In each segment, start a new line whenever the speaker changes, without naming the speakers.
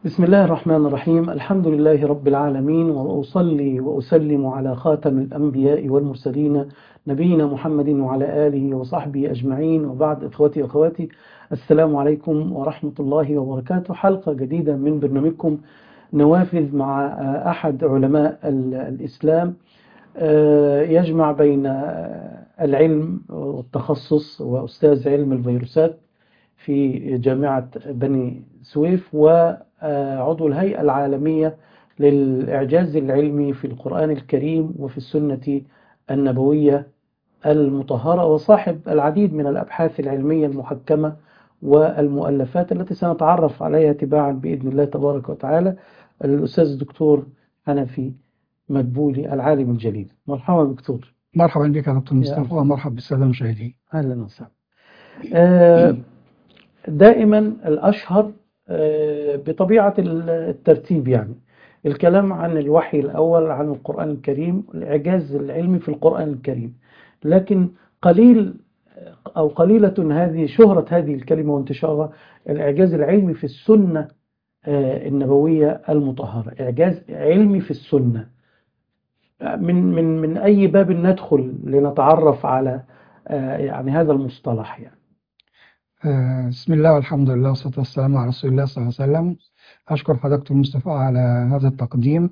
بسم الله الرحمن الرحيم الحمد لله رب العالمين وأصلي وأسلم على خاتم الأنبياء والمرسلين نبينا محمد وعلى آله وصحبه أجمعين وبعد إخوتي وأخواتي السلام عليكم ورحمة الله وبركاته حلقة جديدة من برنامجكم نوافذ مع أحد علماء الإسلام يجمع بين العلم والتخصص وأستاذ علم الفيروسات في جامعة بني سويف وعضو الهيئة العالمية للإعجاز العلمي في القرآن الكريم وفي السنة النبوية المطهرة وصاحب العديد من الأبحاث العلمية المحكمة والمؤلفات التي سنتعرف عليها تباعا بإذن الله تبارك وتعالى الأستاذ الدكتور حنفي مدبولي العالم الجليل مرحبا دكتور
مرحبا بك يا دكتور مصطفى ومرحبا بالسادة المشاهدين
أهلا وسهلا آه دائما الأشهر بطبيعة الترتيب يعني الكلام عن الوحي الأول عن القرآن الكريم الإعجاز العلمي في القرآن الكريم لكن قليل أو قليلة هذه شهرة هذه الكلمة وانتشارها الإعجاز العلمي في السنة النبوية المطهرة إعجاز علمي في السنة من من من أي باب ندخل لنتعرف على يعني هذا المصطلح يعني
بسم الله والحمد لله والصلاة والسلام على رسول الله صلى الله عليه وسلم أشكر حضرتك المصطفى على هذا التقديم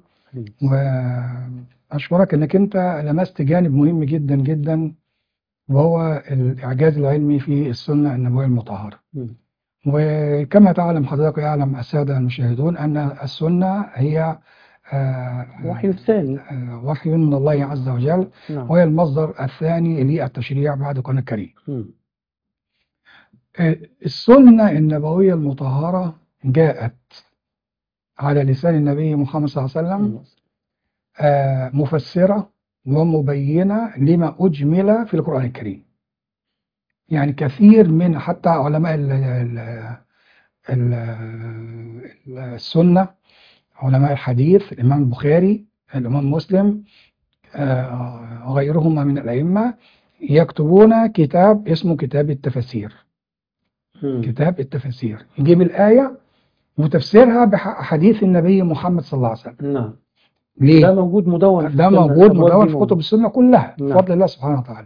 وأشكرك أنك أنت لمست جانب مهم جدا جدا وهو الإعجاز العلمي في السنة النبوية المطهرة وكما تعلم حضرتك يعلم السادة المشاهدون أن السنة هي
وحي الثاني
وحي من الله عز وجل
نعم.
وهي المصدر الثاني للتشريع بعد القرآن الكريم
م.
السنة النبوية المطهرة جاءت على لسان النبي محمد صلى الله عليه وسلم مفسرة ومبينة لما أجمل في القرآن الكريم يعني كثير من حتى علماء ال ال ال السنة علماء الحديث الإمام البخاري الإمام مسلم غيرهما من الأئمة يكتبون كتاب اسمه كتاب التفاسير
م.
كتاب التفاسير يجيب الآية وتفسيرها بحديث النبي محمد صلى الله عليه وسلم
نعم
ليه؟
ده موجود مدون في
ده
السنة،
موجود
الأبواب
مدون
دي
في كتب السنة كلها
نعم.
بفضل الله سبحانه وتعالى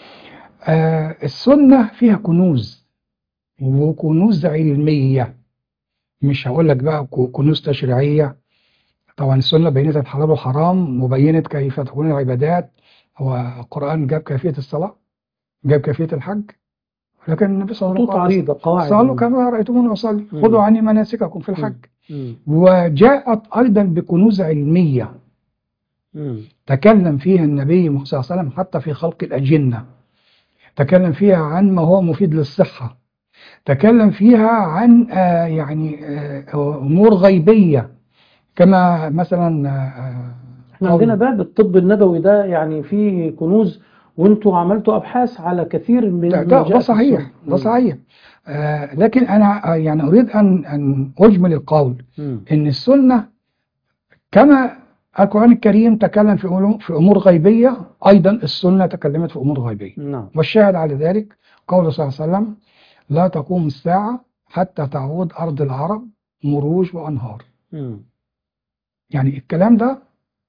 آه السنة فيها كنوز وكنوز علمية مش هقول لك بقى ك- كنوز تشريعية طبعا السنة بينت الحلال والحرام وبينت كيف تكون العبادات هو القرآن جاب كيفية الصلاة جاب كيفية الحج لكن النبي صلى الله
خطوط
عليه وسلم
عريضة قواعد
صلوا كما رأيتموني أصلي
مم.
خذوا عني مناسككم في الحج
م.
وجاءت أيضا بكنوز علمية
م.
تكلم فيها النبي محمد صلى الله عليه وسلم حتى في خلق الأجنة تكلم فيها عن ما هو مفيد للصحة تكلم فيها عن آه، يعني آه، أمور غيبية كما مثلا آه،
احنا
قول-
عندنا باب الطب النبوي ده يعني فيه كنوز وانتوا عملتوا ابحاث على كثير من
ده,
ما
ده,
جاء
ده
في
صحيح
السنة.
ده صحيح آه، لكن أنا آه، يعني أريد أن أن أجمل القول
م.
إن السنة كما القرآن الكريم تكلم في أمور- في أمور غيبية أيضا السنة تكلمت في أمور غيبية
نعم
والشاهد على ذلك قول صلى الله عليه وسلم لا تقوم الساعة حتى تعود أرض العرب مروج وأنهار
م.
يعني الكلام ده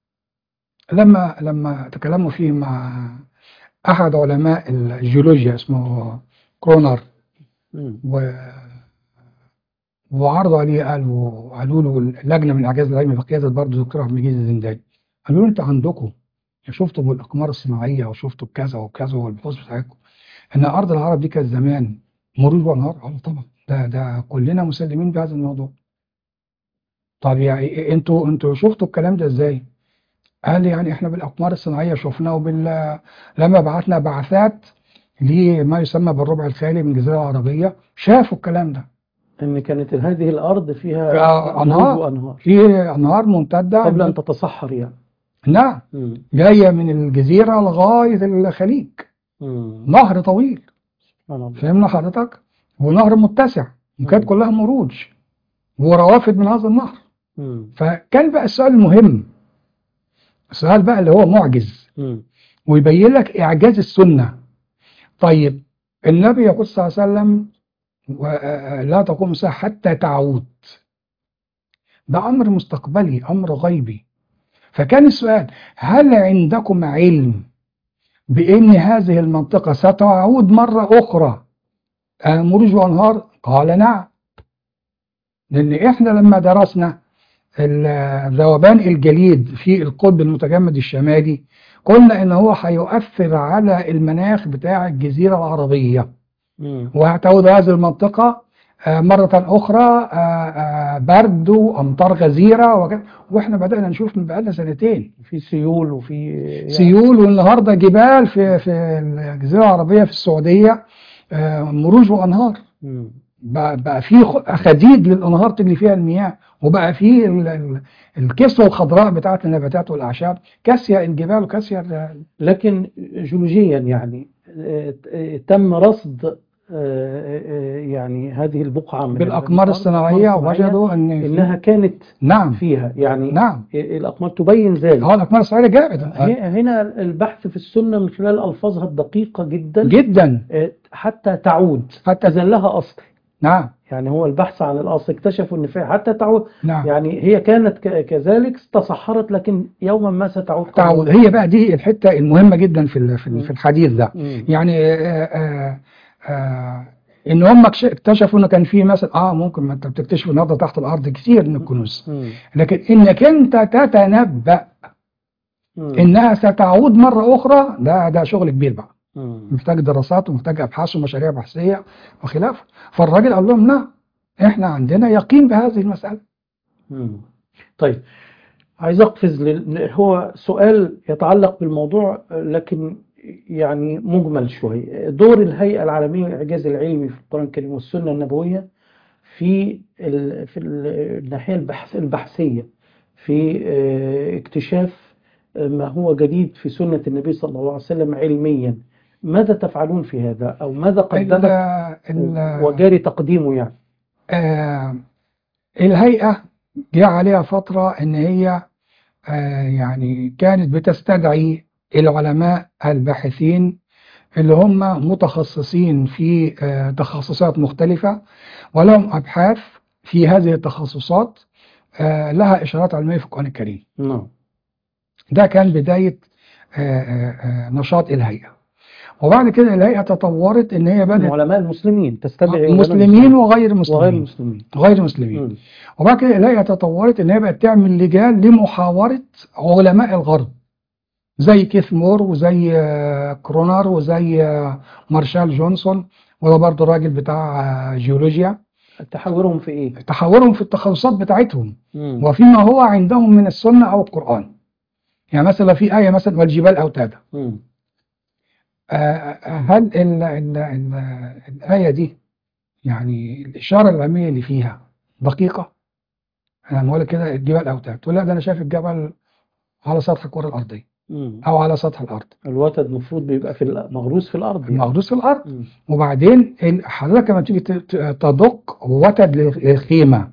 لما لما تكلموا فيه مع أحد علماء الجيولوجيا اسمه كرونر
م.
و وعرضوا عليه قالوا قالوا له اللجنه من الاعجاز العلمي بقياده برضه دكتور عبد المجيد الزنداني قالوا له انت عندكم شفتوا بالاقمار الصناعيه وشفتوا بكذا وكذا والبحوث بتاعتكم ان ارض العرب دي كانت زمان مرور وانهار قالوا طبعا ده ده كلنا مسلمين بهذا الموضوع طب يعني انتوا انتوا شفتوا الكلام ده ازاي؟ قال يعني احنا بالاقمار الصناعيه شفناه وبال لما بعتنا بعثات لما يسمى بالربع الخالي من الجزيره العربيه شافوا الكلام ده
ان كانت هذه الارض فيها
آه، أنهار.
موج وانهار
في انهار ممتده
قبل ان تتصحر يعني
نعم
م.
جايه من الجزيره لغايه الخليج
م.
نهر طويل
سبحان الله
فهمنا حضرتك ونهر متسع وكانت
مم.
كلها مروج وروافد من هذا النهر
م.
فكان بقى السؤال المهم السؤال بقى اللي هو معجز
م.
ويبين لك اعجاز السنه طيب النبي يقول صلى الله عليه وسلم و- لا تقوم الساعه حتى تعود ده أمر مستقبلي أمر غيبي فكان السؤال هل عندكم علم بأن هذه المنطقة ستعود مرة أخرى آه، مروج وأنهار قال نعم لأن إحنا لما درسنا ال- ذوبان الجليد في القطب المتجمد الشمالي قلنا إن هو هيؤثر على المناخ بتاع الجزيرة العربية
مم.
وهتعود هذه المنطقة آه، مرة أخرى آه، آه، برد وأمطار غزيرة وكذا واحنا بدأنا نشوف من بقالنا سنتين
في سيول وفي يعني
سيول والنهارده جبال في في الجزيرة العربية في السعودية آه، مروج وأنهار
مم.
بقى, بقى في خ- أخاديد للأنهار تجري فيها المياه وبقى في ال- ال- الكسوة الخضراء بتاعت النباتات والأعشاب كاسية الجبال وكاسية ال-
لكن جيولوجيا يعني آه، آه، تم رصد آه، آه، يعني هذه البقعة من
بالأقمار
الأمطار-
الصناعية
الأقمار الصناعية
وجدوا أن في-
إنها كانت
نعم
فيها يعني
نعم
الأقمار تبين ذلك
اه الأقمار الصناعية جامد
هي- هنا البحث في السنة من خلال ألفاظها الدقيقة جدا
جدا
آه، حتى تعود
حتى
إذا لها أصل
نعم
يعني هو البحث عن الأصل اكتشفوا أن فيها حتى تعود
نعم
يعني هي كانت ك- كذلك تصحرت لكن يوما ما ستعود
تعود هي بقى دي الحتة المهمة جدا في ال- في ال- في الحديث ده
مم.
يعني آه آه آه ان هم اكش- اكتشفوا ان كان في مثلا اه ممكن ما انت بتكتشف النهارده تحت الارض كتير من الكنوز
مم.
لكن انك انت تتنبأ
مم.
انها ستعود مرة اخرى ده ده شغل كبير بقى
مم.
محتاج دراسات ومحتاج ابحاث ومشاريع بحثية وخلافه فالراجل قال لهم لا احنا عندنا يقين بهذه المسألة
مم. طيب عايز أقفز لل... هو سؤال يتعلق بالموضوع لكن يعني مجمل شوي دور الهيئة العالمية للإعجاز العلمي في القرآن الكريم والسنة النبوية في ال... في ال- الناحية البحث البحثية في آه، اكتشاف ما هو جديد في سنة النبي صلى الله عليه وسلم علميا ماذا تفعلون في هذا أو ماذا
ال-
قدمت
ال-
وجاري تقديمه يعني
آه الهيئة جاء عليها فترة إن هي آه يعني كانت بتستدعي العلماء الباحثين اللي هم متخصصين في آه تخصصات مختلفة ولهم أبحاث في هذه التخصصات آه لها إشارات علمية في القرآن الكريم
نعم
ده كان بداية آه آه آه نشاط الهيئة وبعد كده الهيئة تطورت إن هي بدأت
علماء المسلمين تستدعي علماء
مسلمين وغير
وغير
مسلمين
المسلمين
غير مسلمين
مم.
وبعد كده الهيئة تطورت إن هي بقت تعمل لجان لمحاورة علماء الغرب زي كيث مور وزي آه، كرونر وزي آه، مارشال جونسون وده برضه الراجل بتاع آه، جيولوجيا
تحاورهم في ايه؟
تحاورهم في التخصصات بتاعتهم
مم.
وفيما هو عندهم من السنة أو القرآن يعني مثلا في آية مثلا والجبال أوتادا
مم.
آه، هل ال ال ال الآية دي يعني الإشارة العلمية اللي فيها دقيقة؟ أنا لما أقول لك كده الجبال أوتاد تقول لا ده أنا شايف الجبل على سطح الكرة الأرضية
مم.
أو على سطح الأرض
الوتد المفروض بيبقى في ال- مغروس في الارض يعني.
مغروس في الأرض
مم.
وبعدين ال- حضرتك لما تيجي ت- ت- تدق وتد للخيمة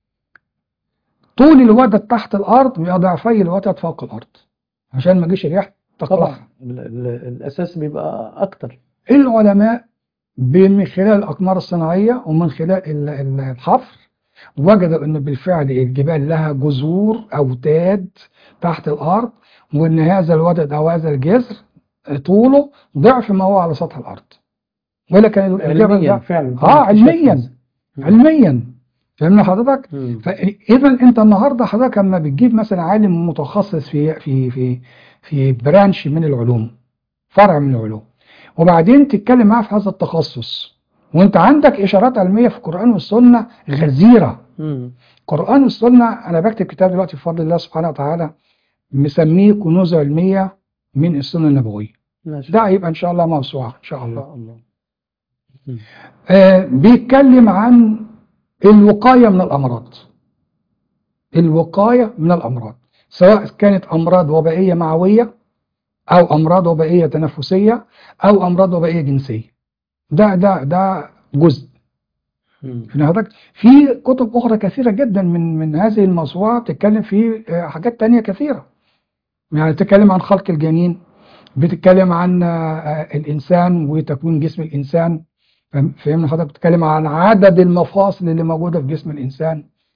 طول الوتد تحت الأرض بيبقى ضعفي الوتد فوق الأرض عشان ما يجيش الرياح تقرح
طبعا ال- ال- الاساس بيبقى اكتر
العلماء من خلال الأقمار الصناعية ومن خلال ال- ال- الحفر وجدوا أن بالفعل الجبال لها جذور أوتاد تحت الأرض وأن هذا الوتد أو هذا الجذر طوله ضعف ما هو على سطح الأرض ولا كان الجبل
علميا
ده
فعلا
آه علميا
مم.
علميا فهمنا حضرتك؟
مم.
فاذا انت النهارده حضرتك لما بتجيب مثلا عالم متخصص في في في في برانش من العلوم فرع من العلوم وبعدين تتكلم معاه في هذا التخصص وانت عندك اشارات علميه في القران والسنه غزيره
مم.
القران والسنه انا بكتب كتاب دلوقتي بفضل الله سبحانه وتعالى مسميه كنوز علميه من السنه النبويه
ما شاء
ده هيبقى ان شاء الله موسوعه ان شاء الله
الله مم.
آه بيتكلم عن الوقاية من الأمراض الوقاية من الأمراض سواء كانت أمراض وبائية معوية أو أمراض وبائية تنفسية أو أمراض وبائية جنسية ده ده ده جزء
مم.
في حضرتك في كتب أخرى كثيرة جدا من من هذه الموسوعة بتتكلم في آه، حاجات تانية كثيرة يعني بتتكلم عن خلق الجنين بتتكلم عن آه، آه، الإنسان وتكوين جسم الإنسان فهم- فهمنا حضرتك بتتكلم عن عدد المفاصل اللي موجودة في جسم الإنسان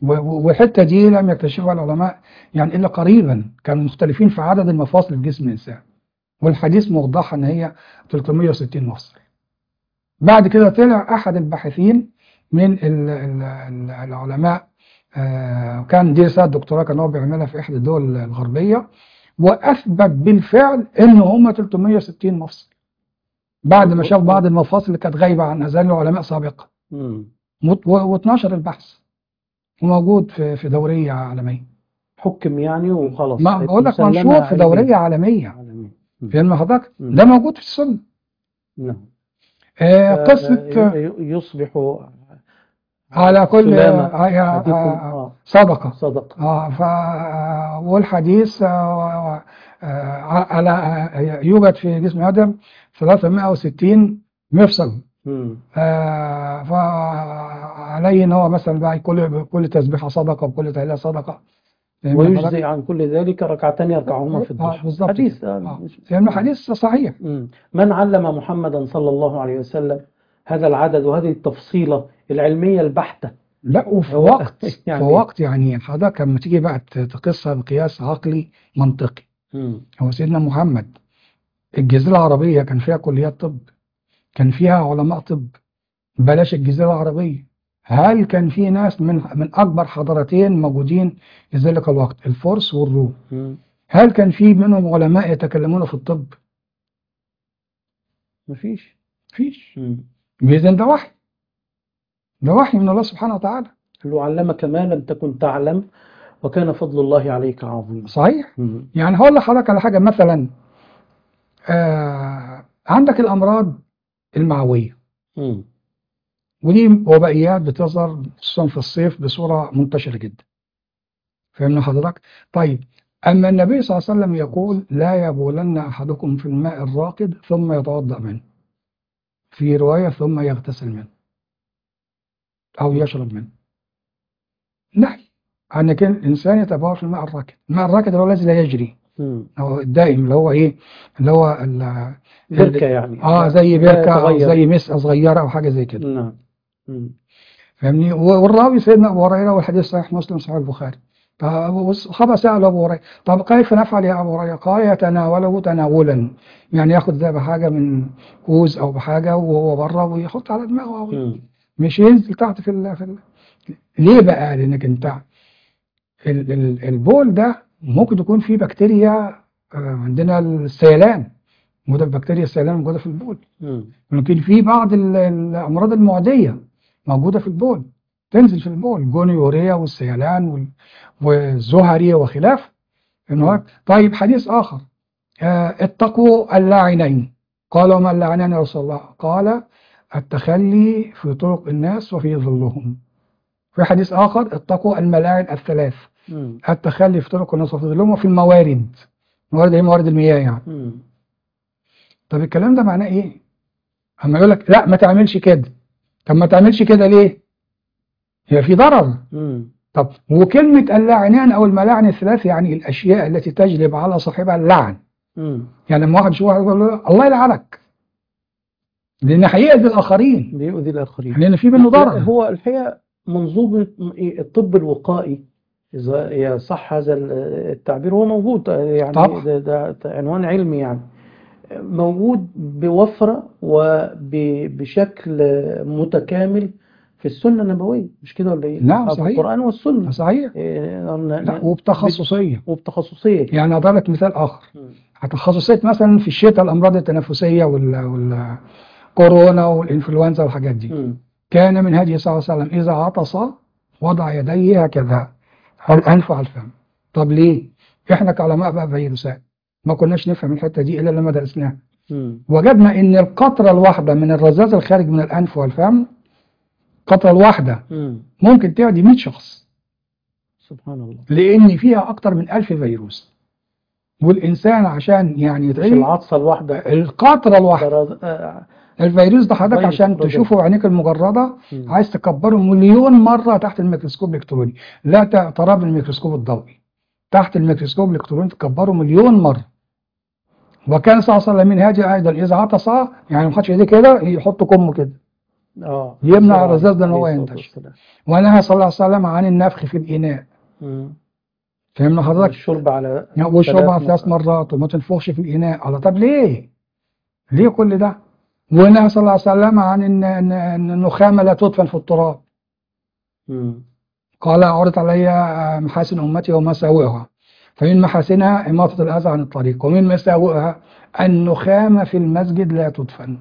و- و- والحتة دي لم يكتشفها العلماء يعني إلا قريبا كانوا مختلفين في عدد المفاصل في جسم الإنسان والحديث موضحها إن هي 360 مفصل بعد كده طلع أحد الباحثين من ال- ال- ال- العلماء آه، كان دي رسالة دكتوراه كان هو بيعملها في إحدى الدول الغربية وأثبت بالفعل إن هم 360 مفصل بعد ما شاف بعض المفاصل اللي كانت غايبة عن أذهان العلماء سابقا
مم.
وت- واتنشر البحث وموجود في في دورية عالمية
حكم يعني وخلاص
ما
بقت
بقول لك
مسلمة
منشور في
علميا.
دورية عالمية
عالميا. مم.
فين حضرتك
مم.
ده موجود في السنة
نعم
آه،
آه،
قصة
ي- يصبح
على كل
سلامة
آه،
أحدكم.
آه،
آه،
صدقة
صدقة
اه ف والحديث آه، آه، على آه، يوجد في جسم آدم 360 مفصل
مم.
آه، فعليه ان هو مثلا بقى كل كل تسبيحه صدقه وكل تهليله صدقه فاهم حضرتك؟
ويجزي عن كل ذلك ركعتان يركعهما في
اه
الضحى
بالظبط
حديث
كده.
آه،
آه.
مش-
فاهم حديث صحيح
مم. من علم محمدا صلى الله عليه وسلم هذا العدد وهذه التفصيلة العلمية البحتة
لا وفي
هو
وقت
يعني-
في وقت يعني حضرتك لما تيجي بقى ت- تقيسها بقياس عقلي منطقي
مم.
هو سيدنا محمد الجزيرة العربية كان فيها كليات طب كان فيها علماء طب بلاش الجزيرة العربية هل كان في ناس من من أكبر حضارتين موجودين في ذلك الوقت الفرس والروم
مم.
هل كان في منهم علماء يتكلمون في الطب؟
مفيش
فيش
مم.
إذن ده وحي ده وحي من الله سبحانه وتعالى
قال له علمك ما لم تكن تعلم وكان فضل الله عليك عظيما
صحيح
مم.
يعني هقول لحضرتك على حاجة مثلا آه عندك الأمراض المعوية
مم.
ودي وبائيات بتظهر خصوصا في الصيف بصورة منتشرة جدا فاهمني حضرتك؟ طيب أما النبي صلى الله عليه وسلم يقول لا يبولن أحدكم في الماء الراكد ثم يتوضأ منه في رواية ثم يغتسل منه أو يشرب منه نهي عن إن الإنسان يتبول في الماء الراكد الماء الراكد اللي هو الذي لا يجري
مم.
هو الدائم اللي هو إيه اللي هو ال-
بركة يعني
اه زي
لا
بركة أو
يتغير.
زي مسقة صغيرة أو حاجة زي كده
نعم مم.
فاهمني والراوي سيدنا ابو هريره والحديث صحيح مسلم صحيح البخاري فالصحابه سالوا ابو هريره طب كيف نفعل يا ابو هريره؟ قال يتناوله تناولا يعني ياخد ده بحاجه من كوز او بحاجه وهو بره ويحط على دماغه أو
مم.
مش ينزل تحت في ال في ال ليه بقى؟ لانك انت ال ال البول ده ممكن يكون فيه بكتيريا آه، عندنا السيلان موجوده بكتيريا السيلان موجوده في البول
مم.
ممكن في بعض ال- الأمراض المعدية موجودة في البول تنزل في البول الجونيوريا والسيلان وال- والزهري وخلافه إنه هيك. طيب حديث آخر آه، اتقوا اللاعنين قالوا ما اللاعنين يا رسول الله قال التخلي في طرق الناس وفي ظلهم في حديث آخر اتقوا الملاعن الثلاث
مم.
التخلي في طرق الناس وفي ظلهم وفي الموارد موارد هي موارد المياه يعني
مم.
طب الكلام ده معناه ايه؟ اما يقول لك لا ما تعملش كده طب ما تعملش كده ليه؟ هي في ضرر
مم.
طب وكلمة اللاعنان او الملاعن الثلاث يعني الاشياء التي تجلب على صاحبها اللعن
مم.
يعني لما واحد يشوف واحد يقول له الله يلعنك لان هيأذي الاخرين
بيؤذي الآخرين
لان في منه
لا،
ضرر
هو الحقيقة منظومة الطب الوقائي إذا هي صح هذا التعبير هو موجود يعني
طبعا.
ده, ده, ده عنوان علمي يعني موجود بوفرة وبشكل متكامل في السنة النبوية مش كده ولا إيه؟
نعم،
في
صحيح.
القرآن والسنة
صحيح
إيه، ن-
لا
ن-
وبتخصصية
وبتخصصية
يعني اضرب لك مثال اخر
مم.
تخصصية مثلا في الشتاء الامراض التنفسية وال والكورونا والانفلونزا والحاجات دي
مم.
كان من هدي صلى الله عليه وسلم إذا عطس وضع يديه هكذا على الأنف وعلى الفم طب ليه؟ إحنا كعلماء بقى فيروسات ما كناش نفهم الحتة دي إلا لما درسناها
مم.
وجدنا إن القطرة الواحدة من الرذاذ الخارج من الأنف والفم القطرة الواحدة
مم.
ممكن تعدي 100 شخص
سبحان الله
لأن فيها أكتر من 1000 فيروس والإنسان عشان يعني
مش
يتعدي
العطسة الواحدة
القطرة الواحدة
درز- آه،
الفيروس ده حضرتك
فيروس
عشان
رجل.
تشوفه بعينيك المجردة
مم.
عايز تكبره مليون مرة تحت الميكروسكوب الإلكتروني لا تقترب من الميكروسكوب الضوئي تحت الميكروسكوب الإلكتروني تكبره مليون مرة وكان صلى الله عليه وسلم من هذه أيضا إذا عطس يعني ما حدش إيديه كده يحط كمه كده
اه
يمنع الرذاذ ده إن هو
عليه الصلاة
ينتشر.
والسلام.
ونهى صلى الله عليه وسلم عن النفخ في الإناء
مم.
فهمنا حضرتك
الشرب على
والشرب
ثلاث
ثلاث مرات وما تنفخش في الإناء على طب ليه ليه كل ده ونهى صلى الله عليه وسلم عن إن إن إن النخامة لا تدفن في التراب
مم.
قال عرضت علي محاسن أمتي ومساوئها فمن محاسنها إماطة الأذى عن الطريق ومن مساوئها النخامة في المسجد لا تدفن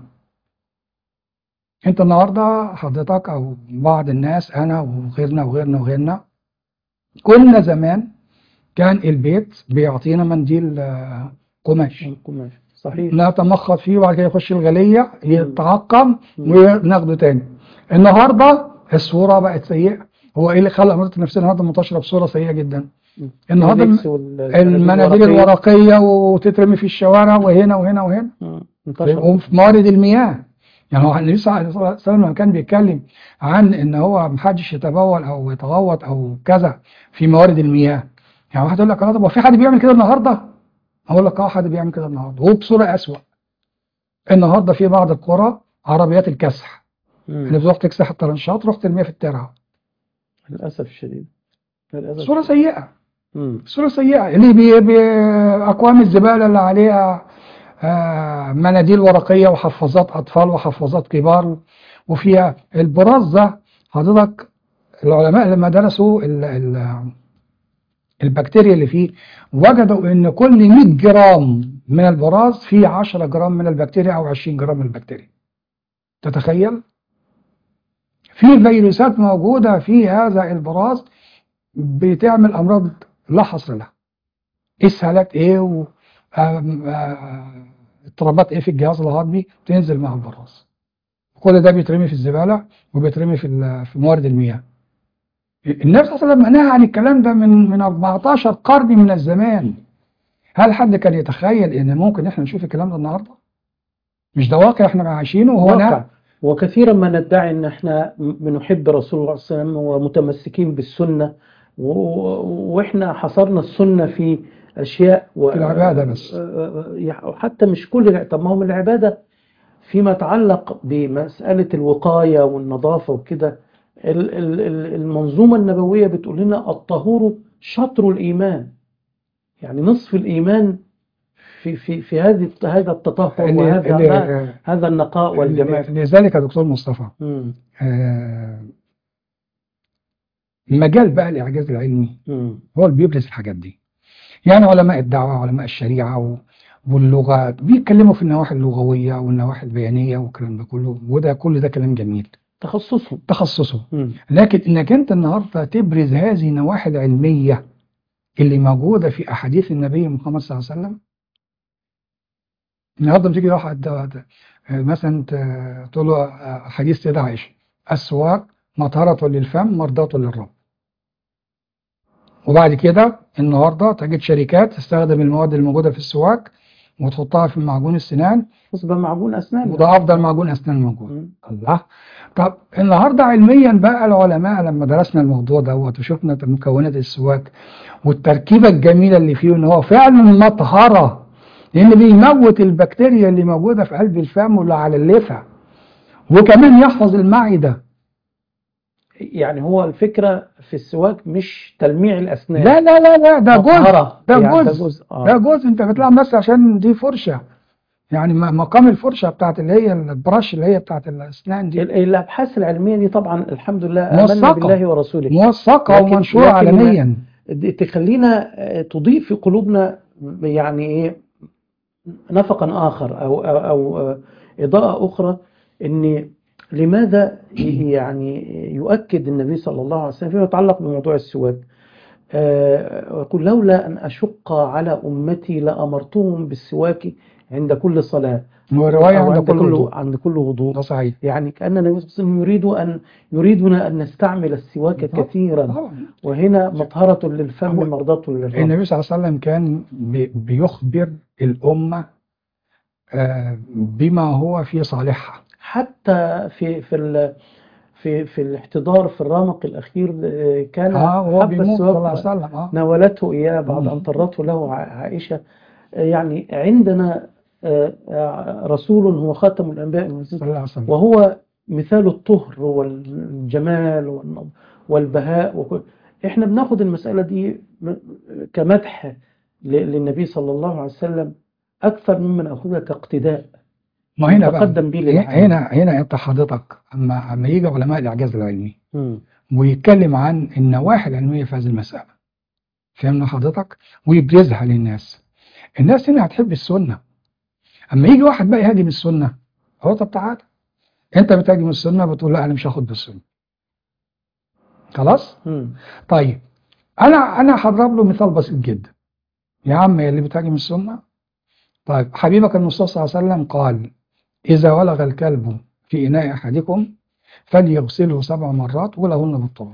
أنت النهاردة حضرتك أو بعض الناس أنا وغيرنا وغيرنا وغيرنا كنا زمان كان البيت بيعطينا منديل آه، قماش
القماش صحيح
نتمخض فيه وبعد كده يخش الغلية يتعقم
مم.
وناخده تاني النهارده الصورة بقت سيئة هو ايه اللي خلى امراض النفسية النهارده منتشرة بصورة سيئة جدا النهارده
اللبس وال-
المناديل الورقية وتترمي في الشوارع وهنا وهنا وهنا
مم. انتشر
وفي موارد المياه يعني هو النبي صلى الله عليه وسلم لما كان بيتكلم عن ان هو محدش يتبول او يتغوط او كذا في موارد المياه يعني واحد يقول لك اه طب هو في حد بيعمل كده النهارده؟ اقول لك اه حد بيعمل كده النهارده وبصوره اسوأ النهارده في بعض القرى عربيات الكسح اللي
مم.
بتروح تكسح الطرنشات تروح ترميها في الترعه
للأسف الشديد للأسف
صوره سيئه
مم.
صورة سيئة اللي بي بي أكوام الزبالة اللي عليها آه، مناديل ورقية وحفاظات أطفال وحفاظات كبار وفيها البراز ده حضرتك العلماء لما درسوا ال ال البكتيريا اللي فيه وجدوا ان كل 100 جرام من البراز فيه 10 جرام من البكتيريا او 20 جرام من البكتيريا تتخيل في فيروسات موجودة في هذا البراز بتعمل امراض لا حصر لها اسهالات ايه و آم، آه، اضطرابات ايه في الجهاز الهضمي تنزل مع البراز كل ده بيترمي في الزبالة وبيترمي في ال- في موارد المياه النبي صلى الله عليه وسلم نهى عن الكلام ده من من 14 قرن من الزمان هل حد كان يتخيل ان ممكن احنا نشوف الكلام ده النهارده مش ده واقع احنا عايشينه وهو
واقع
نهى
وكثيرا ما ندعي ان احنا بنحب رسول الله صلى الله عليه وسلم ومتمسكين بالسنة و- و- واحنا حصرنا السنة في اشياء و...
في العبادة بس.
حتى مش كل الع- طب ما هو من العبادة فيما يتعلق بمسألة الوقاية والنظافة وكده ال- ال- ال- المنظومة النبوية بتقول لنا الطهور شطر الإيمان يعني نصف الإيمان في في في هذه هذا التطهر
اللي
وهذا
اللي
هذا النقاء والجمال
لذلك يا دكتور مصطفى
مم.
آه، مجال بقى الاعجاز العلمي
مم.
هو اللي بيبرز الحاجات دي يعني علماء الدعوة علماء الشريعة و- واللغات بيتكلموا في النواحي اللغوية والنواحي البيانية والكلام ده كله وده كل ده كلام جميل
تخصصهم
تخصصه
مم.
لكن انك انت النهارده تبرز هذه النواحي العلمية اللي موجودة في أحاديث النبي محمد صلى الله عليه وسلم النهارده بتيجي واحد ده- ده- آه، مثلا ت- تقول له آه، حديث سيدة عائشة السواك مطهرة للفم مرضاة للرب وبعد كده النهارده تجد شركات تستخدم المواد الموجودة في السواك وتحطها في معجون السنان
تصبح معجون أسنان
وده أفضل معجون أسنان موجود
مم.
الله طب النهارده علميا بقى العلماء لما درسنا الموضوع دوت وشفنا مكونات السواك والتركيبه الجميله اللي فيه ان هو فعلا مطهره لان بيموت البكتيريا اللي موجوده في قلب الفم واللي على اللثه وكمان يحفظ المعده
يعني هو الفكرة في السواك مش تلميع الأسنان
لا لا لا لا ده جزء
مطهرة.
ده
يعني
جزء
جزء آه.
ده جزء انت بتلعب بس عشان دي فرشه يعني م- مقام الفرشه بتاعت اللي هي البرش اللي هي بتاعت الاسنان دي
ال- الأبحاث العلمية دي طبعا الحمد لله آمنا
موثقة.
بالله ورسوله
موثقه
لكن-
ومنشوره
لكن-
عالميا
دي تخلينا آه، تضيء في قلوبنا يعني ايه نفقا آخر أو أو, أو آه، إضاءة أخرى إن لماذا ي- يعني يؤكد النبي صلى الله عليه وسلم فيما يتعلق بموضوع السواك آه، يقول لولا أن أشق على أمتي لأمرتهم بالسواك عند كل صلاة
وروايه
أو
عند
عند
كل
كل
وضوء
عند كل وضوء
ده صحيح
يعني كأن النبي صلى الله عليه وسلم يريد أن يريدنا أن نستعمل السواك
طبعا.
كثيرا
طبعا
وهنا مطهرة للفم
هو
مرضاة للرب
النبي صلى الله عليه وسلم كان بي- بيخبر الأمة آه، بما هو في صالحها
حتى في في ال في في الاحتضار في الرمق الأخير آه، كان
اه وهو
حب
بيموت صلى الله عليه
السواك
وسلم اه
ناولته إياه بعد
مم.
أن طرته له ع- عائشة آه، يعني عندنا آه، آه، رسول هو خاتم الأنبياء والمرسلين
صلى الله عليه وسلم
وهو مثال الطهر والجمال والنض- والبهاء وكل احنا بناخد المسألة دي م- كمدح ل- للنبي صلى الله عليه وسلم أكثر مما نأخذها كاقتداء
ما هنا بقى
تقدم به للعالم.
هنا هنا انت حضرتك اما اما يجي علماء الاعجاز العلمي
مم.
ويتكلم عن النواحي العلميه في هذه المساله فهمنا حضرتك ويبرزها للناس الناس هنا هتحب السنه اما يجي واحد بقى يهاجم السنه هو طب تعالى انت بتهاجم السنه بتقول لا انا مش هاخد بالسنه خلاص
مم.
طيب انا انا هضرب له مثال بسيط جدا يا عم يا اللي بتهاجم السنه طيب حبيبك المصطفى صلى الله عليه وسلم قال اذا ولغ الكلب في اناء احدكم فليغسله سبع مرات ولهن بالتراب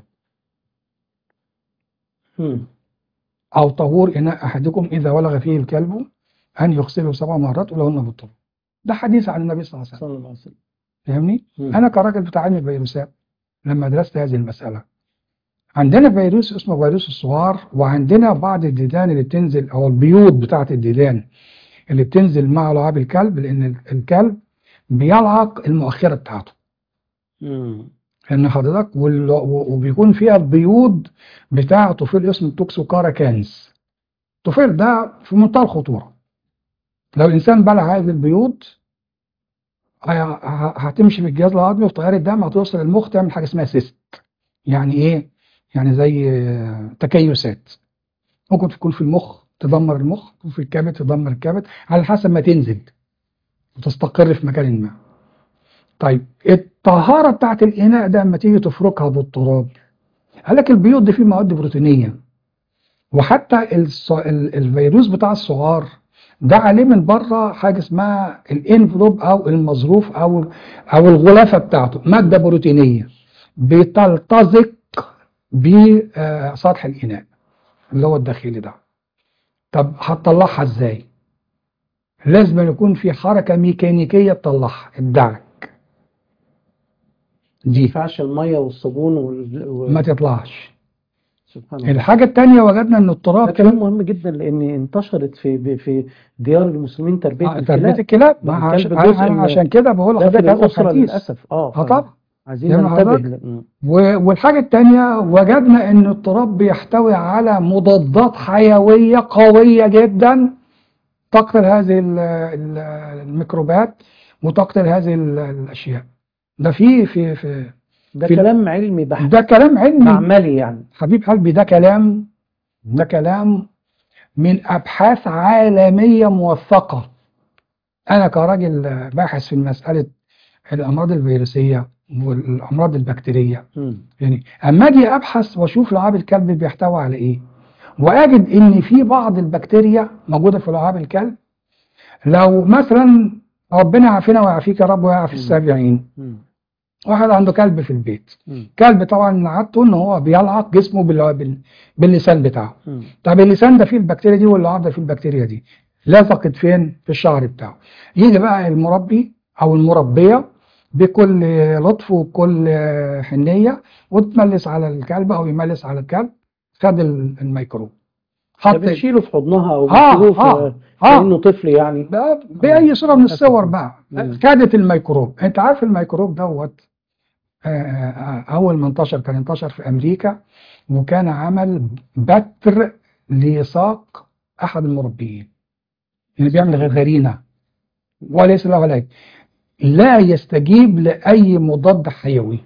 مم.
او طهور اناء احدكم اذا ولغ فيه الكلب ان يغسله سبع مرات ولهن بالتراب ده حديث عن النبي صلى الله عليه وسلم
صلى الله عليه وسلم
فاهمني
مم.
انا كراجل بتاع علم الفيروسات لما درست هذه المساله عندنا فيروس اسمه فيروس الصغار وعندنا بعض الديدان اللي بتنزل او البيوض بتاعه الديدان اللي بتنزل مع لعاب الكلب لان الكلب بيلعق المؤخره بتاعته
مم.
لان حضرتك وال- وبيكون فيها البيوض بتاع طفيل اسمه توكسوكارا كانز الطفيل ده في منتهى الخطوره لو الانسان بلع هذه البيوض ه- ه- هتمشي في الجهاز الهضمي وفي تيار الدم هتوصل المخ تعمل حاجه اسمها سيست يعني ايه يعني زي آه، تكيسات ممكن تكون في المخ تدمر المخ تكون في الكبد تدمر الكبد على حسب ما تنزل وتستقر في مكان ما طيب الطهاره بتاعت الاناء ده اما تيجي تفركها بالتراب قال لك البيوض دي فيه مواد بروتينيه وحتى الص- ال- الفيروس بتاع الصغار ده عليه من بره حاجه اسمها الانفلوب او المظروف او او الغلافه بتاعته ماده بروتينيه بتلتصق بسطح الاناء اللي هو الداخلي ده طب هتطلعها ازاي لازم يكون في حركه ميكانيكيه تطلعها الدعك
ما
دي
ينفعش المية والصابون وال... و...
ما تطلعش
سبحان الله
الحاجه الثانيه وجدنا ان
ده
التراب
كلام مهم جدا لان انتشرت في في ديار المسلمين تربية
آه، تربيه
الكلاب
الكلاب
ده
ما
الكلب
عشان,
جزء
أنا
من-
عشان كده بقول
داخل
لحضرتك هذا
الأسرة
الحديث
للأسف اه
اه طبعا
عايزين
يعني
ننتبه
حضرتك-
ل- مم.
و- والحاجة التانية وجدنا ان التراب بيحتوي على مضادات حيوية قوية جدا تقتل هذه ال- ال- الميكروبات وتقتل هذه ال- الاشياء ده في في في
ده
في-
كلام علمي بحت
ده كلام علمي
معملي يعني
حبيب قلبي ده كلام ده كلام من ابحاث عالمية موثقة انا كراجل باحث في مسألة الامراض الفيروسية والامراض البكتيرية
مم.
يعني اما اجي ابحث واشوف لعاب الكلب بيحتوي على ايه واجد ان في بعض البكتيريا موجوده في لعاب الكلب لو مثلا ربنا يعافينا ويعافيك يا رب ويعافي
مم.
السابعين
مم.
واحد عنده كلب في البيت
مم.
كلب طبعا عادته ان هو بيلعق جسمه بال- بال- باللسان بتاعه
مم.
طب اللسان ده فيه البكتيريا دي واللعاب ده فيه البكتيريا دي لصقت فين في الشعر بتاعه يجي بقى المربي او المربيه بكل لطف وبكل حنيه وتملس على الكلب او يملس على الكلب خد ال- الميكروب
ده
حط
بتشيله في حضنها او
آه،
بتشيله
آه،
في
آه.
كانه طفل يعني
بقى باي صوره من الصور بقى
مم.
خدت الميكروب انت عارف الميكروب دوت آه، آه، اول ما انتشر كان انتشر في امريكا وكان عمل بتر لساق احد المربيين يعني بيعمل غرغرينه وليس له علاج لا يستجيب لاي مضاد حيوي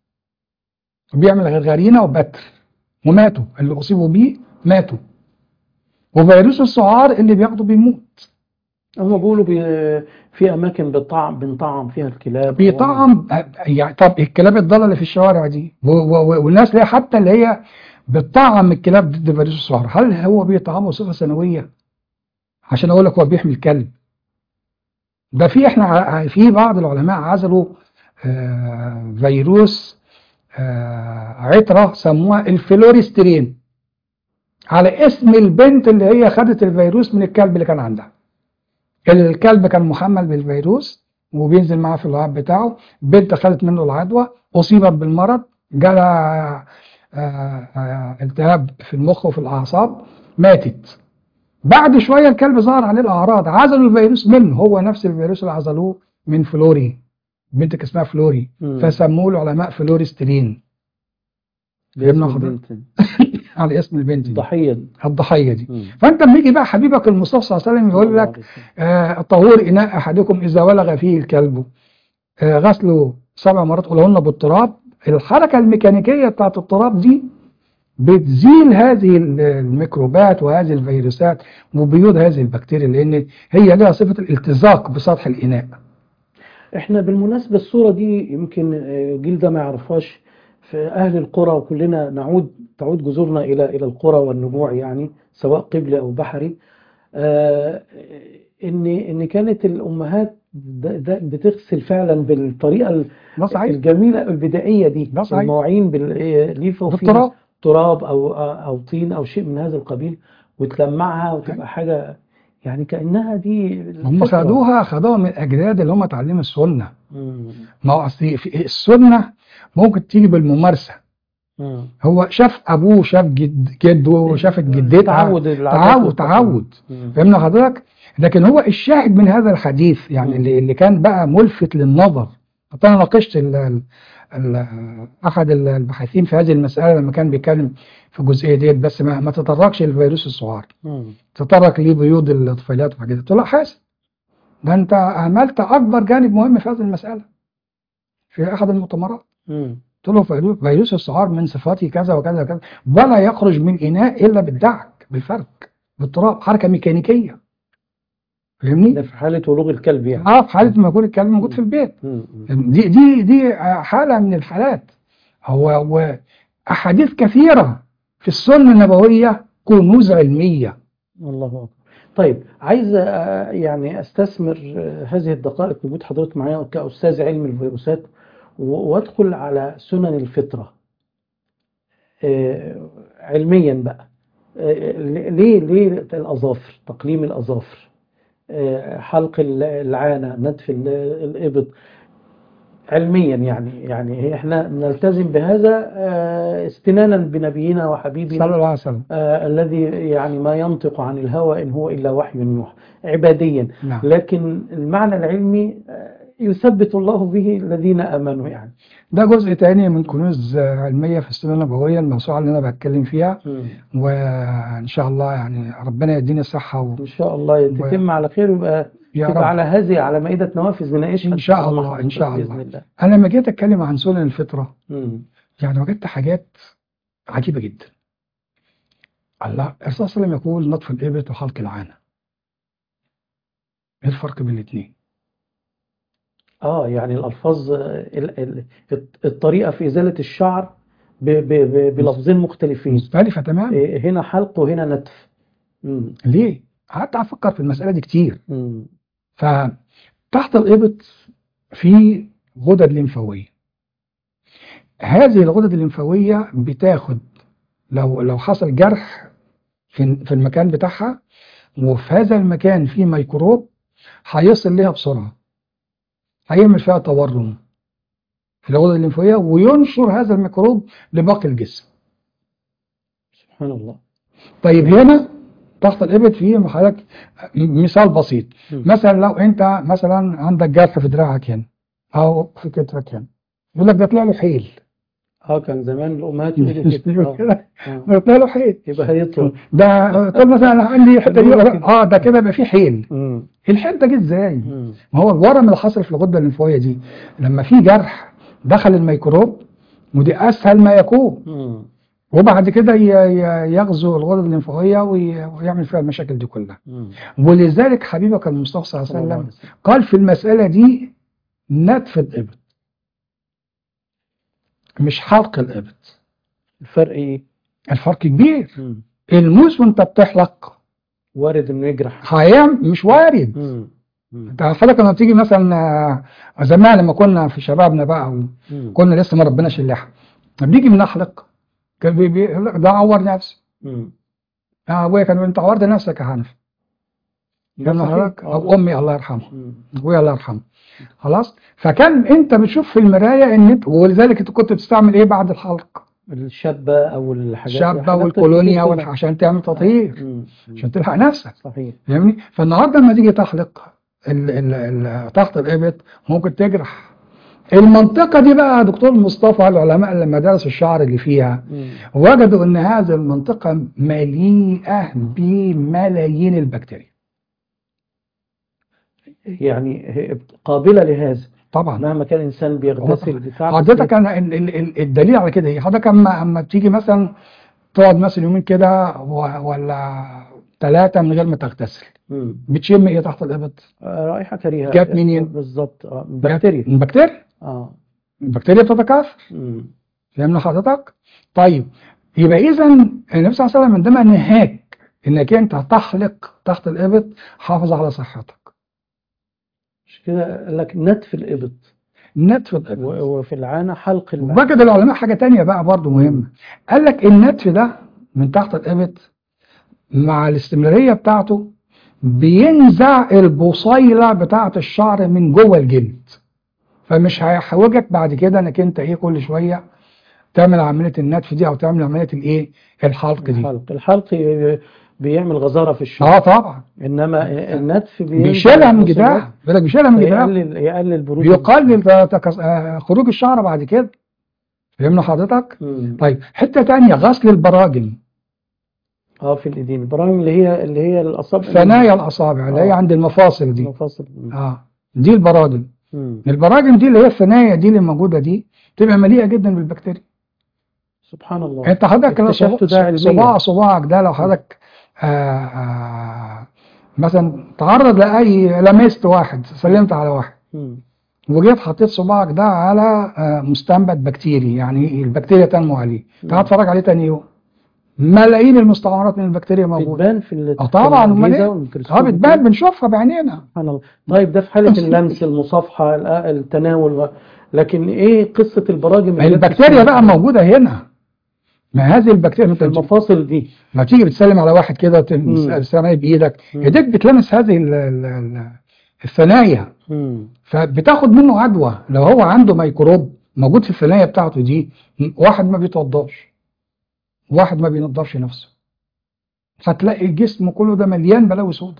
بيعمل غرغرينه وبتر وماتوا اللي اصيبوا بيه ماتوا وفيروس السعار اللي بياخده بيموت
هم بيقولوا بي في اماكن بطعم بنطعم فيها الكلاب
بيطعم يعني طب الكلاب الضاله اللي في الشوارع دي و- و- والناس اللي هي حتى اللي هي بتطعم الكلاب ضد فيروس السعار هل هو بيطعمه صفه سنويه عشان اقول لك هو بيحمي الكلب ده في احنا ع- في بعض العلماء عزلوا آه، فيروس آه، عطره سموها الفلوريسترين على اسم البنت اللي هي خدت الفيروس من الكلب اللي كان عندها الكلب كان محمل بالفيروس وبينزل معاه في اللعاب بتاعه بنت خدت منه العدوى اصيبت بالمرض جالها آه، آه، التهاب في المخ وفي الاعصاب ماتت بعد شويه الكلب ظهر عليه الاعراض عزلوا الفيروس منه هو نفس الفيروس اللي عزلوه من فلوري بنتك اسمها فلوري
مم.
فسموه العلماء فلوريسترين
باسم
ابن حضرتك.
البنت.
على اسم البنت دي
الضحية دي
الضحيه دي
مم.
فانت لما يجي بقى حبيبك المصطفى صلى الله عليه وسلم يقول
الله
لك
عليه وسلم.
آه، طهور اناء احدكم اذا ولغ فيه الكلب آه، غسله سبع مرات ولهن بالتراب الحركه الميكانيكيه بتاعت التراب دي بتزيل هذه ال- الميكروبات وهذه الفيروسات وبيوض هذه البكتيريا لان هي لها صفه الالتزاق بسطح الاناء
احنا بالمناسبة الصورة دي يمكن آه، جيل ده ما يعرفهاش في أهل القرى وكلنا نعود تعود جذورنا إلى إلى القرى والنجوع يعني سواء قبلي أو بحري آه، إن إن كانت الأمهات د- د- بتغسل فعلا بالطريقة ال-
ده صحيح
الجميلة البدائية دي
ده صحيح.
المواعين بالليفة وفيها
بالتراب
تراب أو أو طين أو شيء من هذا القبيل وتلمعها وتبقى حاجة يعني كأنها دي
هم
الفطرة.
خدوها خدوها من الاجداد اللي هم اتعلموا السنه
مم.
ما هو اصل في- السنه ممكن تيجي بالممارسه
مم.
هو شاف ابوه شاف جد جده شافت جدتها
تعود العادات
تعود
والتقاليد.
تعود
مم.
فهمنا حضرتك لكن هو الشاهد من هذا الحديث يعني
مم.
اللي, اللي كان بقى ملفت للنظر حتى انا ناقشت ال ال ال احد الباحثين في هذه المساله لما كان بيتكلم في الجزئيه ديت بس ما, ما تطرقش للفيروس السعار
مم.
تطرق ليه بيوض الطفيلات وحاجات قلت له لا حاسب ده انت اهملت اكبر جانب مهم في هذه المساله في احد المؤتمرات
مم.
قلت له فيرو- فيروس السعار من صفاته كذا وكذا وكذا ولا يخرج من اناء الا بالدعك بالفرك بالتراب حركه ميكانيكيه فاهمني؟
ده في حالة ولوغ الكلب يعني
اه في حاله ما يكون الكلب موجود في البيت
مم. مم.
دي دي دي حاله من الحالات هو هو احاديث كثيره في السنه النبويه كنوز علميه
الله أكبر طيب عايز آه، يعني استثمر آه، هذه الدقائق وجود حضرتك معايا كأستاذ علم الفيروسات و- وادخل على سنن الفطرة آه، علميا بقى آه، ليه ليه الأظافر تقليم الأظافر آه، حلق ال- العانة نتف ال- الإبط علميا يعني يعني احنا نلتزم بهذا آه، استنانا بنبينا وحبيبنا
صلى الله عليه وسلم
آه الذي يعني ما ينطق عن الهوى إن هو إلا وحي يوحى عباديا
نعم
لكن المعنى العلمي آه، يثبت الله به الذين آمنوا يعني
ده جزء تاني من كنوز علميه في السنه النبويه الموسوعه اللي انا بتكلم فيها وان شاء الله يعني ربنا يدينا الصحه و...
إن شاء الله تتم على خير ويبقى
يا
تبقى
رب
على هذه على مائدة نوافذ نناقشها
إن شاء
مع
الله، إن
حضرتك
شاء
بإذن
الله.
الله
انا لما جيت اتكلم عن سنن الفطره
مم.
يعني وجدت حاجات عجيبه جدا الله الرسول صلى الله عليه وسلم يقول نطف الابط وحلق العانه ايه الفرق بين الاثنين
آه يعني الألفاظ آه، ال- ال- الطريقة في إزالة الشعر ب- ب- ب- بلفظين مختلفين
مختلفه تماما
إيه، هنا حلق وهنا نتف مم.
ليه قعدت افكر في المساله دي كتير
مم.
فتحت الابط في غدد لمفاويه هذه الغدد الليمفاويه بتاخد لو لو حصل جرح في في المكان بتاعها وفي هذا المكان في ميكروب هيصل ليها بسرعه هيعمل فيها تورم في الغدد الليمفاويه وينشر هذا الميكروب لباقي الجسم
سبحان الله
طيب هنا تحت الابط في حضرتك مثال بسيط
مم.
مثلا لو انت مثلا عندك جرح في دراعك هنا او في كتفك هنا يقول لك ده طلع له حيل
اه كان زمان الامهات يقولوا كده آه.
كده
آه.
ده طلع له حيل
يبقى هيطلب
ده طب مثلا انا عندي الحته دي اه ده كده يبقى فيه حيل
مم.
الحيل ده جه ازاي؟
مم.
ما هو الورم اللي حصل في الغده الليمفاويه دي لما في جرح دخل الميكروب ودي اسهل ما يكون
مم.
وبعد كده ي- ي- يغزو الغدد الليمفاويه وي- ويعمل فيها المشاكل دي كلها
مم.
ولذلك حبيبك المصطفى صلى الله
صلى
عليه
الله
وسلم
عليه وسلم.
قال في المسألة دي نتف الإبط مش حلق الإبط
الفرق ايه؟
الفرق كبير
مم.
الموس وانت بتحلق
وارد انه يجرح
هيعمل مش وارد
مم. مم.
انت حضرتك لما تيجي مثلا آه، زمان لما كنا في شبابنا بقى
مم.
وكنا لسه ما ربناش اللحم لما بنيجي بنحلق كان بي- بيقول لك ده عور نفسه
مم.
اه ابويا كان بيقول انت عورت نفسك يا حنف
ده
كان
صحيح.
حضرتك
آه.
او امي الله يرحمها
مم.
ابويا الله يرحمه خلاص فكان انت بتشوف في المرايه ان انت ولذلك انت كنت بتستعمل ايه بعد الحلق
الشابة او الحاجات
الشابه
الحاجات
والكولونيا
الكتير
والح- عشان تعمل تطهير
مم. مم.
عشان تلحق نفسك
صحيح
فاهمني فالنهارده لما تيجي تحلق ال ال ال تحت الابط ممكن تجرح المنطقة دي بقى يا دكتور مصطفى العلماء لما درسوا الشعر اللي فيها
مم.
وجدوا ان هذه المنطقة مليئة بملايين البكتيريا
يعني هي قابلة لهذا
طبعا
مهما كان الإنسان بيغتسل بتاع بس
حضرتك انا ال- ال- ال- الدليل على كده ايه حضرتك اما اما تيجي مثلا تقعد مثلا يومين كده و- ولا ثلاثة من غير ما تغتسل
مم.
بتشم ايه تحت الابط
آه، رائحة كريهة
جت منين؟
بالظبط اه بكتيريا
من بكتيريا
اه
البكتيريا بتتكاثر
مم.
فهمنا حضرتك طيب يبقى اذا النبي صلى الله عليه وسلم عندما نهاك انك انت تحلق تحت الابط حافظ على صحتك
مش كده قال لك نتف الإبط
نتف
و-
الابط
وفي العانة حلق الماء
وجد العلماء حاجة تانية بقى برضو مهمة قال لك النتف ده من تحت الابط مع الاستمرارية بتاعته بينزع البصيلة بتاعة الشعر من جوه الجلد فمش هيحوجك بعد كده انك انت ايه كل شوية تعمل عملية النتف دي او تعمل عملية الايه الحلق دي
الحلق الحلق ي- بيعمل غزارة في الشعر
اه طبعا
إنما النتف بينزع
بيشيلها من
البصيلات
جدرها بيقول لك بيشيلها من جدرها
يقلل يقلل بروز
بيقلل تكس- آه، خروج الشعر بعد كده فهمنا حضرتك
مم.
طيب حتة تانية غسل البراجم
اه في الايدين البراغم اللي هي اللي هي الاصابع
ثنايا الاصابع اللي هي
آه.
عند المفاصل دي
المفاصل
اه دي البراجم
مم.
البراجم دي اللي هي الثنايا دي اللي موجوده دي تبقى مليئه جدا بالبكتيريا
سبحان الله
انت حضرتك لو
اكتشفت ده علميا.
صباع صباعك ده لو حضرتك آه آه مثلا تعرض لاي لمست واحد سلمت على واحد
مم.
وجيت حطيت صباعك ده على آه مستنبت بكتيري يعني البكتيريا تنمو عليه تعال اتفرج عليه تاني يوم ملايين المستعمرات من البكتيريا موجوده
بتبان في ال-
اه طبعا
في
امال
الأجهزة
ايه
والميكروسكوب
اه بتبان بنشوفها بعينينا
سبحان الله طيب ده في حالة اللمس المصافحة ال- التناول لكن ايه قصة البراجم
ما
اللي
البكتيريا
بتشتغل
بقى موجودة هنا ما هذه البكتيريا
في
انت
المفاصل دي
ما تيجي بتسلم على واحد كده
مم.
تسلم بايدك
مم.
ايديك بتلمس هذه ال- ال- ال- الثنايا
مم.
فبتاخد منه عدوى لو هو عنده ميكروب موجود في الثنايا بتاعته دي واحد ما بيتوضاش واحد ما بينضفش نفسه هتلاقي الجسم كله ده مليان بلاوي سودا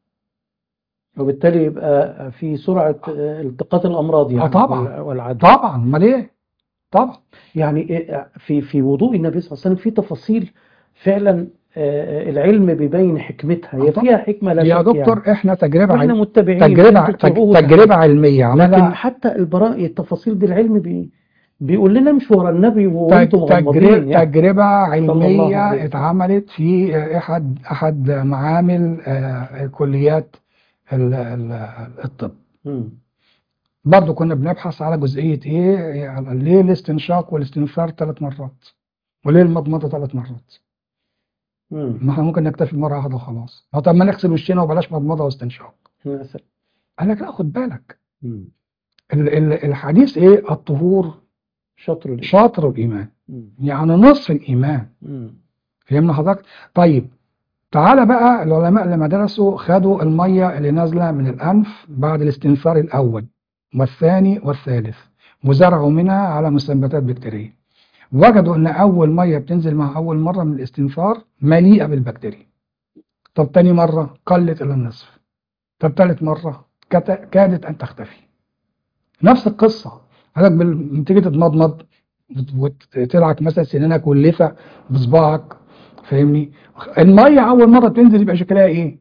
وبالتالي يبقى في سرعة آه، التقاط الأمراض يعني
آه طبعا.
وال- والعدوى
طبعا امال ايه طبعا
يعني إيه- في في وضوء النبي صلى الله عليه وسلم في تفاصيل فعلا آه، العلم بيبين حكمتها هي
آه طبعا.
فيها حكمة لا
يا
شك
دكتور
يعني
احنا تجربة
واحنا
عل...
متبعين
تجربة
انتوا تروحوا
تج- تجربة علمية
لكن
عملها
حتى البراء التفاصيل دي العلم بي بيقول لنا مش ورا النبي
تج-
وانتم مغمضين
تجربة
يعني
تجربة
الله عليه
علمية
وسلم.
اتعملت في أحد أحد معامل آه، كليات ال- ال- الطب
مم.
برضه كنا بنبحث على جزئية إيه يعني ليه الاستنشاق والاستنثار ثلاث مرات وليه المضمضة ثلاث مرات
مم.
ما احنا ممكن نكتفي بمرة واحدة وخلاص أو طب ما نغسل وشنا وبلاش مضمضة واستنشاق
مثلا
قال لك لا خد بالك
مم.
ال- ال- الحديث إيه الطهور
شطر الإيمان.
شاطر الإيمان
مم.
يعني نصف الإيمان
مم.
فهمنا حضرتك طيب تعالى بقى العلماء لما درسوا خدوا المية اللي نازلة من الأنف بعد الاستنثار الأول والثاني والثالث وزرعوا منها على مستنبتات بكتيرية وجدوا أن أول مية بتنزل مع أول مرة من الاستنثار مليئة بالبكتيريا طب تاني مرة قلت إلى النصف طب تالت مرة كت- كادت أن تختفي نفس القصة حضرتك بال- لما تيجي تتمضمض وتلعك مثلا سنانك واللثة بصباعك فاهمني المية أول مرة تنزل يبقى شكلها إيه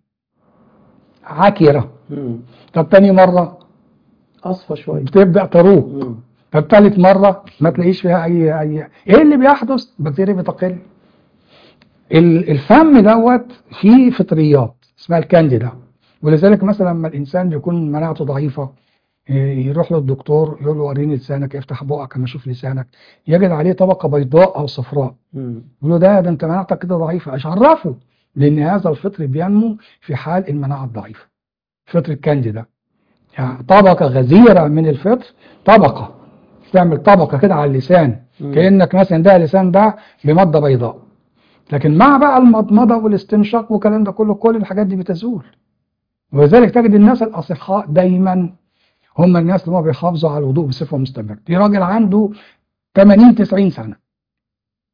عكرة
مم.
طب تاني مرة
أصفى شوية
بتبدأ تروق
مم.
طب تالت مرة ما تلاقيش فيها أي أي إيه اللي بيحدث البكتيريا بتقل ال- الفم دوت فيه فطريات اسمها الكانديدا ولذلك مثلا لما الإنسان بيكون مناعته ضعيفة إيه، يروح للدكتور يقول له وريني لسانك افتح بقك اما اشوف لسانك يجد عليه طبقة بيضاء أو صفراء
مم.
يقول له ده ده انت مناعتك كده ضعيفه ايش عرفه لان هذا الفطر بينمو في حال المناعه الضعيفه فطر الكانديدا يعني طبقه غزيره من الفطر طبقه تعمل طبقه كده على اللسان
مم.
كانك مثلا ده لسان ده بماده بيضاء لكن مع بقى المضمضه والاستنشاق والكلام ده كله كل الحاجات دي بتزول ولذلك تجد الناس الاصحاء دايما هم الناس اللي هم بيحافظوا على الوضوء بصفه مستمره في راجل عنده 80 90 سنه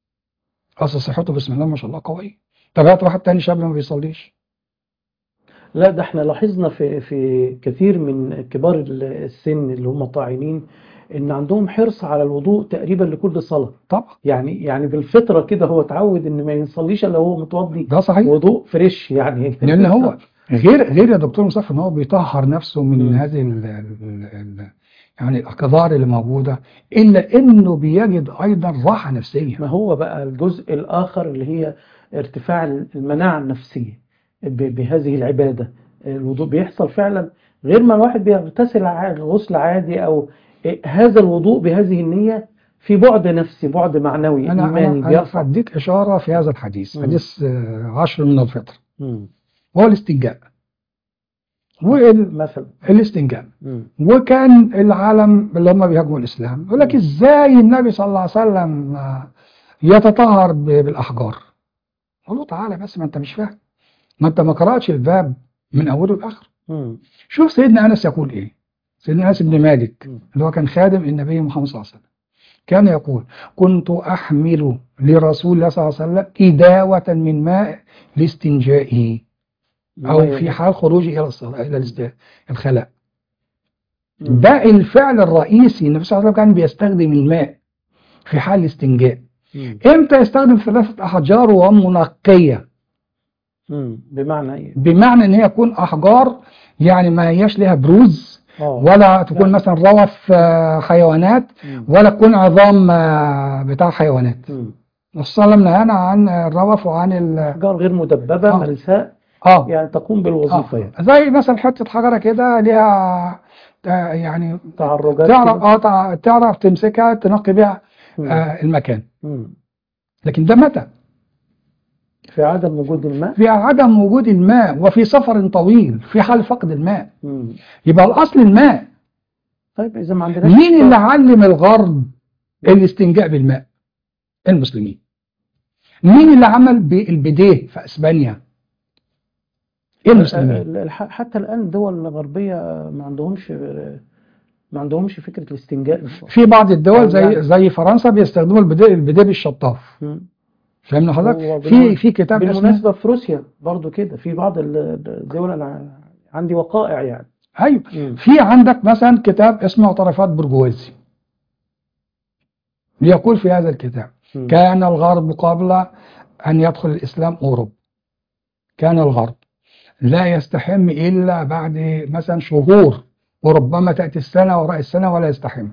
اصل صحته بسم الله ما شاء الله قويه طب هات واحد تاني شاب ما بيصليش
لا ده احنا لاحظنا في في كثير من كبار ال- السن اللي هم طاعنين ان عندهم حرص على الوضوء تقريبا لكل صلاة
طبعا
يعني يعني بالفطرة كده هو اتعود ان ما يصليش الا هو متوضي
ده صحيح
وضوء فريش يعني
لان هو غير غير يا دكتور مصطفى ان هو بيطهر نفسه من
مم.
هذه ال ال ال يعني الاقذار اللي موجوده الا انه بيجد ايضا راحه نفسيه
ما هو بقى الجزء الآخر اللي هي ارتفاع المناعة النفسية ب- بهذه العبادة الوضوء بيحصل فعلا غير ما الواحد بيغتسل ع- غسل عادي أو هذا الوضوء بهذه النية في بعد نفسي بعد معنوي
انا
إيماني
انا انا
بيرفع
هديك اشاره في هذا الحديث
مم.
حديث آه، عشر من الفطر
مم.
وهو الاستنجاء
مثلا
والاستنجاء
مم.
وكان العالم اللي هم بيهاجموا الاسلام يقول لك ازاي النبي صلى الله عليه وسلم آه، يتطهر ب- بالاحجار قال له تعالى بس ما انت مش فاهم ما انت ما قراتش الباب من اوله لاخره
مم.
شوف سيدنا انس يقول ايه سيدنا انس بن مالك
مم.
اللي هو كان خادم النبي محمد صلى الله عليه وسلم كان يقول كنت احمل لرسول الله صلى الله عليه وسلم إداوة من ماء لاستنجائه او في حال خروجه الى الصلاة الى الاست- الخلاء
مم.
ده الفعل الرئيسي النبي صلى الله عليه وسلم كان بيستخدم الماء في حال الاستنجاء
مم.
امتى يستخدم ثلاثة احجار ومنقية
مم. بمعنى ايه؟
بمعنى ان هي تكون احجار يعني ما هياش لها بروز
اه
ولا تكون مثلا روث آه، حيوانات
مم.
ولا تكون عظام آه، بتاع حيوانات
مم.
الرسول صلى الله عليه وسلم نهانا عن الروث وعن ال
أحجار غير مدببة
آه.
ملساء
اه
يعني تقوم بالوظيفة
آه.
يعني
زي مثلا حتة حجرة كده ليها آه، يعني
تعرجات
تعرف
كده.
اه تع- تعرف تمسكها تنقي بيها
مم.
آه، المكان
مم.
لكن ده متى؟
في عدم وجود الماء
في عدم وجود الماء وفي سفر طويل في حال فقد الماء
مم.
يبقى الأصل الماء
طيب إذا ما عندناش
مين اللي علم الغرب الاستنجاء بالماء؟ المسلمين مين اللي عمل بالبديه في اسبانيا؟ المسلمين
ال- الح- حتى الآن الدول الغربية ما عندهمش ما عندهمش فكرة الاستنجاء
في بعض الدول زي
يعني-
زي فرنسا بيستخدموا البديه البديه بالشطاف
مم.
فاهمنا حضرتك؟
هو
في
بالمن-
في كتاب اسمه
بالمناسبة في روسيا برضو كده في بعض ال- الدول أنا عندي وقائع يعني
ايوه
مم.
في عندك مثلا كتاب اسمه طرفات برجوازي يقول في هذا الكتاب
مم.
كان الغرب قبل أن يدخل الإسلام أوروبا كان الغرب لا يستحم إلا بعد مثلا شهور وربما تأتي السنة وراء السنة ولا يستحم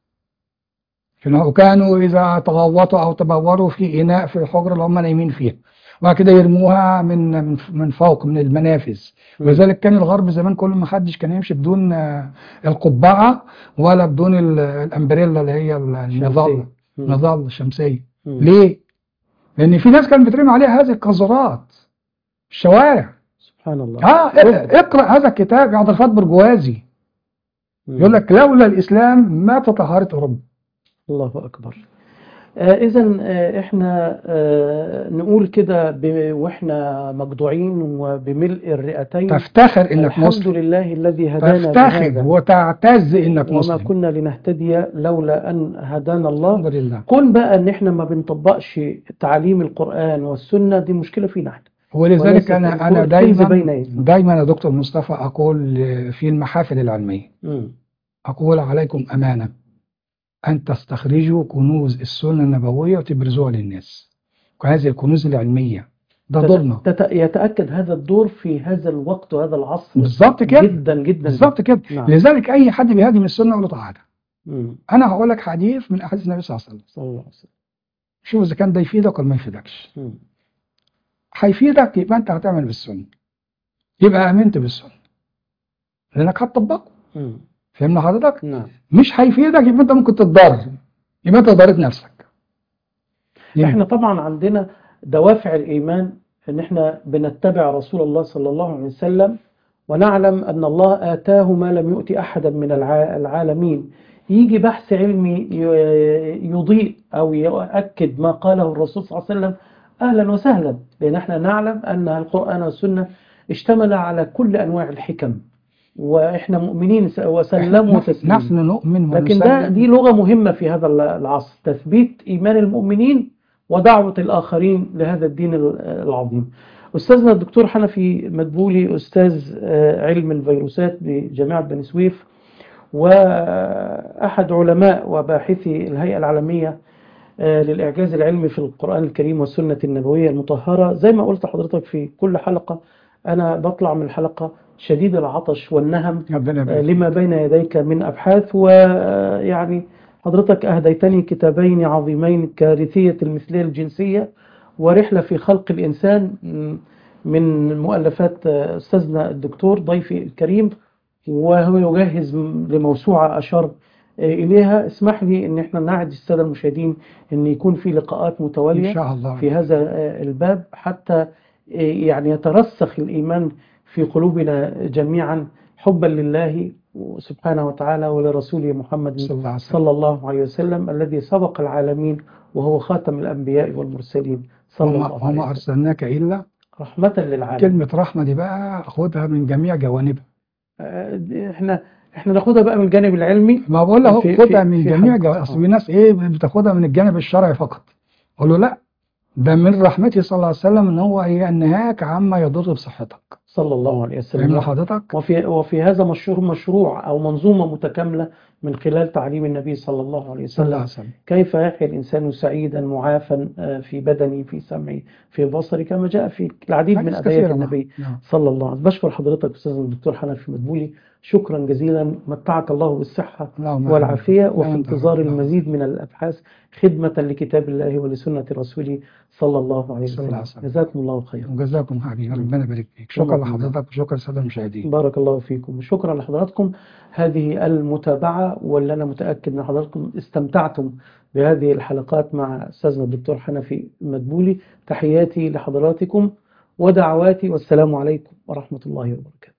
وكانوا إذا تغوطوا أو تبوروا في إناء في الحجرة اللي هم نايمين فيها وبعد كده يرموها من من من فوق من المنافذ
مم.
ولذلك كان الغرب زمان كل ما حدش كان يمشي بدون آه، القبعة ولا بدون ال- الأمبريلا اللي هي النظام
شمسية. مم.
نظام الشمسية
مم.
ليه؟ لأن في ناس كانت بترمي عليها هذه القذرات الشوارع
سبحان الله
اه اقرأ هذا الكتاب عبد الفتاح برجوازي
مم.
يقول لك لولا الإسلام ما تطهرت أوروبا
الله أكبر آه إذا آه إحنا آه نقول كده ب- وإحنا مقطوعين وبملء الرئتين
تفتخر إنك
الحمد
مسلم
لله الذي هدانا
تفتخر
بهذا
وتعتز إنك
وما
مسلم
كنا لنهتدي لولا أن هدانا الله
الحمد لله
كون بقى إن إحنا ما بنطبقش تعاليم القرآن والسنة دي مشكلة فينا إحنا
ولذلك
وليست
أنا أنا
الكنز بين
دايما
أيدينا.
دايما يا دكتور مصطفى أقول في المحافل العلمية
مم.
أقول عليكم أمانة أن تستخرجوا كنوز السنة النبوية وتبرزوها للناس وهذه الكنوز العلمية ده
تت-
دورنا
تت- يتأكد هذا الدور في هذا الوقت وهذا العصر
بالظبط كده
جدا جدا
بالظبط كده
نعم.
لذلك أي حد بيهاجم السنة يقول له تعالى
مم.
أنا هقول لك حديث من أحاديث النبي صلى الله عليه وسلم
صلى الله عليه وسلم
شوف إذا كان ده يفيدك ولا ما يفيدكش
مم.
هيفيدك يبقى أنت هتعمل بالسنة يبقى آمنت بالسنة لأنك هتطبقه
مم.
فهمنا حضرتك؟
نعم
مش هيفيدك يبقى أنت ممكن تتضرر يبقى أنت ضررت نفسك
احنا طبعا عندنا دوافع الإيمان ان احنا بنتبع رسول الله صلى الله عليه وسلم ونعلم أن الله آتاه ما لم يؤتي أحدا من الع- العالمين يجي بحث علمي ي- يضيء أو يؤكد ما قاله الرسول صلى الله عليه وسلم أهلا وسهلا لأن احنا نعلم أن القرآن والسنة اشتمل على كل أنواع الحكم وإحنا مؤمنين س- وسلموا
نحن
تسليما
نحن نؤمن
لكن ده
ونسلم
دي لغة مهمة في هذا العصر تثبيت إيمان المؤمنين ودعوة الآخرين لهذا الدين العظيم أستاذنا الدكتور حنفي مدبولي أستاذ آه، علم الفيروسات بجامعة بني سويف وأحد علماء وباحثي الهيئة العالمية آه، للإعجاز العلمي في القرآن الكريم والسنة النبوية المطهرة زي ما قلت لحضرتك في كل حلقة أنا بطلع من الحلقة شديد العطش والنهم
ربنا
آه،
يبارك
لما بين يديك من أبحاث ويعني حضرتك أهديتني كتابين عظيمين كارثية المثلية الجنسية ورحلة في خلق الإنسان م، من مؤلفات آه، أستاذنا الدكتور ضيفي الكريم وهو يجهز م- لموسوعة أشار آه، إليها اسمح لي أن احنا نعد السادة المشاهدين أن يكون في لقاءات
إن
متوالية
شاء الله
في هذا آه، الباب حتى آه، يعني يترسخ الإيمان في قلوبنا جميعا حبا لله سبحانه وتعالى ولرسوله محمد
صلى الله عليه وسلم
صلى الله عليه وسلم الذي سبق العالمين وهو خاتم الأنبياء والمرسلين صلى
وما,
الله عليه
وما
وسلم
أرسلناك إلا
رحمة للعالم
كلمة رحمة دي بقى خدها من جميع جوانبها
آه، دي احنا احنا ناخدها بقى من الجانب العلمي
ما بقول له
في-
خدها
في-
من
في
جميع
حد-
جوانب أصل
آه.
في ناس إيه بتاخدها من الجانب الشرعي فقط أقول له لا ده من رحمته صلى الله عليه وسلم إن هو ينهاك عما يضر بصحتك
صلى الله عليه
فاهم
وسلم
حضرتك؟
وفي وفي هذا مشروع مشروع أو منظومة متكاملة من خلال تعليم النبي صلى الله عليه
صلى الله عليه
وسلم
وسلم
كيف يحيا الإنسان سعيدا معافا آه، في بدنه في سمعه في بصره كما جاء في العديد من
حديث
أدعية
كثيرة
النبي
نعم.
صلى الله عليه وسلم بشكر حضرتك أستاذ الدكتور حنفي مدبولي شكرا جزيلا متعك الله بالصحة
اللهم
والعافية
آمين.
وفي
اللهم آمين.
انتظار المزيد من الأبحاث خدمة لكتاب الله ولسنة رسوله صلى الله عليه
صلى الله عليه
وسلم
وسلم.
جزاكم الله خيرا
وجزاكم حبيبي ربنا يبارك فيك شكرا
اللهم آمين.
لحضرتك وشكرا للساده المشاهدين
بارك الله فيكم وشكرا لحضراتكم هذه المتابعة واللي أنا متأكد أن حضراتكم استمتعتم بهذه الحلقات مع أستاذنا الدكتور حنفي مدبولي تحياتي لحضراتكم ودعواتي والسلام عليكم ورحمة الله وبركاته